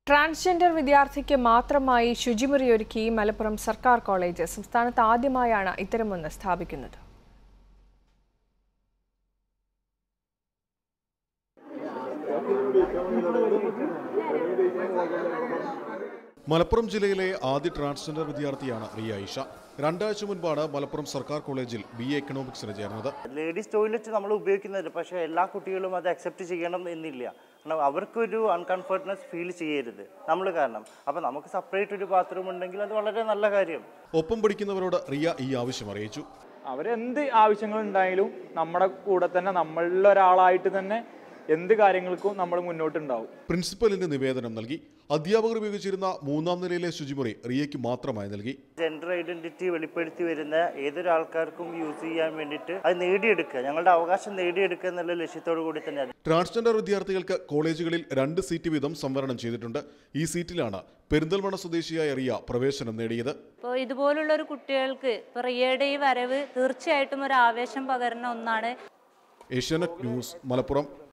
transgender വിദ്യാർത്ഥിക്ക് മാത്രമായി ശുചിമുറിയൊരുക്കി മലപ്പുറം സർക്കാർ കോളേജ് സംസ്ഥാനത്ത് ആദ്യമായാണ് ഇത്തരമൊന്ന് സ്ഥാപിക്കുന്നത് മലപ്പുറം ജില്ലയിലെ ആദ്യ ട്രാൻസ്ജെൻഡർ വിദ്യാർത്ഥിയാണ് റിയ ഐഷ രണ്ടാഴ്ച മുൻപാണ് മലപ്പുറം സർക്കാർ കോളേജിൽ ബി എ എക്കണോമിക്സിന് ചേർന്നത് ലേഡീസ് ടോയ്ലറ്റ് നമ്മൾ ഉപയോഗിക്കുന്നുണ്ട് പക്ഷേ എല്ലാ കുട്ടികളും അത് അക്സെപ്റ്റ് ചെയ്യണം എന്നില്ല കാരണം അവർക്കൊരു അൺകംഫർട്ട്നെസ് ഫീൽ ചെയ്യരുത് നമ്മൾ കാരണം അപ്പം നമുക്ക് സെപ്പറേറ്റ് ഒരു ബാത്റൂം ഉണ്ടെങ്കിൽ അത് വളരെ നല്ല കാര്യം ഒപ്പം പഠിക്കുന്നവരോട് റിയ ഈ ആവശ്യം അറിയിച്ചു അവരെന്ത് ആവശ്യങ്ങൾ ഉണ്ടായാലും നമ്മുടെ കൂടെ തന്നെ നമ്മളിൽ ഒരാളായിട്ട് തന്നെ എന്ത് കാര്യങ്ങൾക്കും നമ്മൾ മുന്നോട്ടുണ്ടാവും പ്രിൻസിപ്പലിന് നിവേദനം നൽകി അധ്യാപകർ ഉപയോഗിച്ചിരുന്ന മൂന്നാം നിലയിലെ ശുചിമുറി റിയയ്ക്ക് മാത്രമായി നൽകി ജെൻഡർ ഐഡന്റിറ്റി വെളിപ്പെടുത്തി വരുന്ന ഏതൊരാൾക്കാർക്കും യൂസ് ചെയ്യാൻ വേണ്ടിയിട്ട് അത് നേടിയെടുക്കുക ഞങ്ങളുടെ അവകാശം നേടിയെടുക്കുക എന്നുള്ള ലക്ഷ്യത്തോടു കൂടി തന്നെ അത് ട്രാൻസ്ജെൻഡർ വിദ്യാർത്ഥികൾക്ക് കോളേജുകളിൽ രണ്ട് സീറ്റ് വീതം സംവരണം ചെയ്തിട്ടുണ്ട് ഈ സീറ്റിലാണ് പെരിന്തൽമണ്ണ സ്വദേശിയായ റിയ പ്രവേശനം നേടിയത് ഇപ്പോൾ ഇതുപോലുള്ള ഒരു കുട്ടികൾക്ക് ഇപ്പോൾ റിയയുടെ ഈ വരവ് തീർച്ചയായിട്ടും ഒരു ആവേശം പകരുന്ന ഒന്നാണ് ഏഷ്യാനെറ്റ് ന്യൂസ് മലപ്പുറം